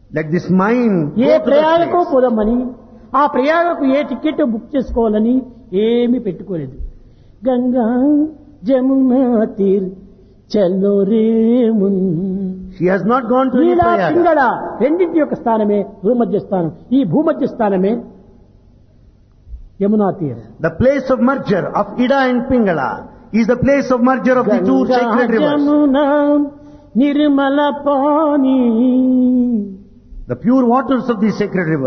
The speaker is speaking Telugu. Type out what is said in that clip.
Let this mind A go to that ప్రయాగకు place. పోదామని ఆ ప్రయాగకు ఏ టికెట్ బుక్ చేసుకోవాలని ఏమీ పెట్టుకోలేదు Ganga Jamuna తీర్ చల్లో రేమున్ She has not gone to any Neela Prayaga. Pingala రెండింటి యొక్క స్థానమే భూమధ్య స్థానం ఈ భూమధ్య స్థానమే Yamuna తీర్ The place of merger of Ida and Pingala is the place of merger of the two Ganga sacred rivers. Jamuna Nirmala pani The pure waters of the sacred river.